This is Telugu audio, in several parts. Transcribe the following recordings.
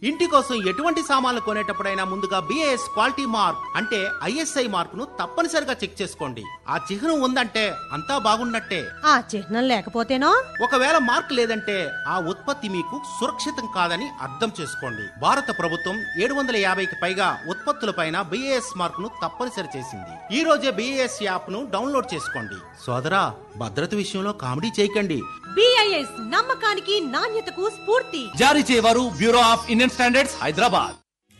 ఇంటి కోసం ఎటువంటి సామాన్లు కొనేటప్పుడైనా ముందుగా బిఏఎస్ క్వాలిటీ మార్క్ అంటే ఐఎస్ఐ మార్క్ ను తప్పనిసరిగా చెక్ చేసుకోండి ఆ చిహ్నం ఉందంటే అంతా బాగున్నట్టే ఆ చిహ్నం లేకపోతేనో ఒకవేళ మార్క్ లేదంటే ఆ ఉత్పత్తి మీకు సురక్షితం కాదని అర్థం చేసుకోండి భారత ప్రభుత్వం ఏడు వందల యాభైకి పైగా ఉత్పత్తులపైన బిఏఎస్ మార్క్ ను తప్పనిసరి చేసింది ఈ రోజే బిఏఎస్ యాప్ ను డౌన్లోడ్ చేసుకోండి సోదరా భద్రత విషయంలో కామెడీ చేయకండి బిఐఎస్ నమ్మకానికి నాణ్యతకు స్ఫూర్తి జారీ చేయవారు bureau of Indian standards Hyderabad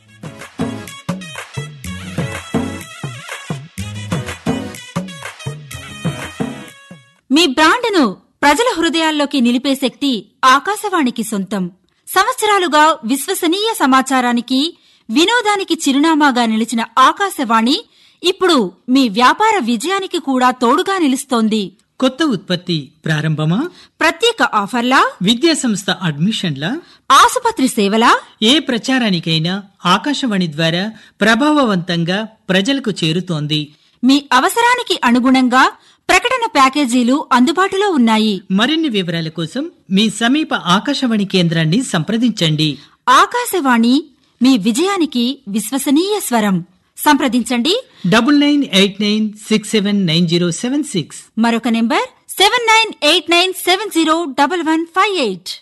మీ బ్రాండ్ను ప్రజల హృదయాల్లోకి నిలిపే శక్తి ఆకాశవాణికి సొంతం సంవత్సరాలుగా విశ్వసనీయ సమాచారానికి వినోదానికి చిరునామాగా నిలిచిన ఆకాశవాణి ఇప్పుడు మీ వ్యాపార విజయానికి కూడా తోడుగా నిలుస్తోంది కొత్త ఉత్పత్తి ప్రారంభమా ప్రత్యేక ఆఫర్లా విద్యా సంస్థ అడ్మిషన్ల ఆసుపత్రి సేవలా ఏ ప్రచారానికైనా ఆకాశవాణి ద్వారా ప్రభావవంతంగా ప్రజలకు చేరుతోంది మీ అవసరానికి అనుగుణంగా ప్రకటన ప్యాకేజీలు అందుబాటులో ఉన్నాయి మరిన్ని వివరాల కోసం మీ సమీప ఆకాశవాణి కేంద్రాన్ని సంప్రదించండి ఆకాశవాణి మీ విజయానికి విశ్వసనీయ స్వరం సంప్రదించండి double nine eight nine six seven nine zero seven six మరొక number seven nine eight nine seven zero double one five eight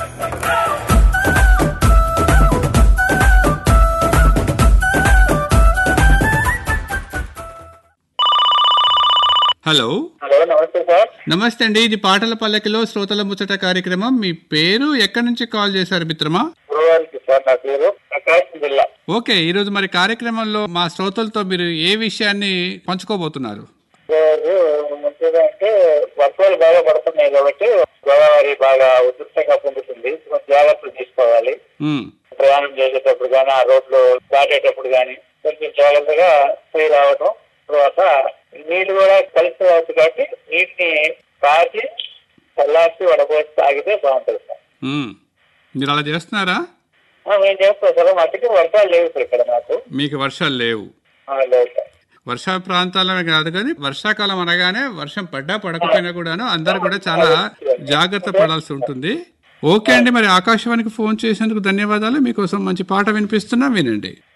hello hello నమస్తే సార్ నమస్తే అండి ఇది పాటల పల్లకిలో శ్రోతల ముచ్చట కార్యక్రమం మీ పేరు ఎక్కడి నుంచి కాల్ చేశారు మిత్రమా గురువారికి సార్ నా పేరు ప్రకాశం జిల్లా ఓకే ఈ రోజు మరి కార్యక్రమంలో మా శ్రోతలతో మీరు ఏ విషయాన్ని పంచుకోబోతున్నారు రోజు ముఖ్యంగా అంటే వర్షాలు బాగా పడుతున్నాయి కాబట్టి గోదావరి బాగా ఉధృతంగా పొందుతుంది కొంచెం జాగ్రత్తలు తీసుకోవాలి ఉమ్, ప్రయాణం చేసేటప్పుడు కానీ ఆ రోడ్లు దాటేటప్పుడు కానీ కొంచెం జాగ్రత్తగా పోయి రావడం తర్వాత నీళ్లు కూడా కలిసి రావచ్చు కాబట్టి నీటిని కాచి చల్లార్చి వడపోసి తాగితే బాగుంటుంది సార్ ఉమ్. మీరు అలా చేస్తున్నారా ఆ, మేము చేస్తాం సార్ మట్టికి వర్షాలు లేవు సార్ ఇక్కడ మాకు మీకు వర్షాలు లేవు ఆ, లేవు సార్ వర్షా ప్రాంతాలనే కాదు కానీ వర్షాకాలం అనగానే వర్షం పడ్డా పడకపోయినా కూడాను అందరు కూడా చాలా జాగ్రత్త పడాల్సి ఉంటుంది ఓకే అండి మరి ఆకాశవాణికి ఫోన్ చేసేందుకు ధన్యవాదాలు మీకోసం మంచి పాట వినిపిస్తున్నా వినండి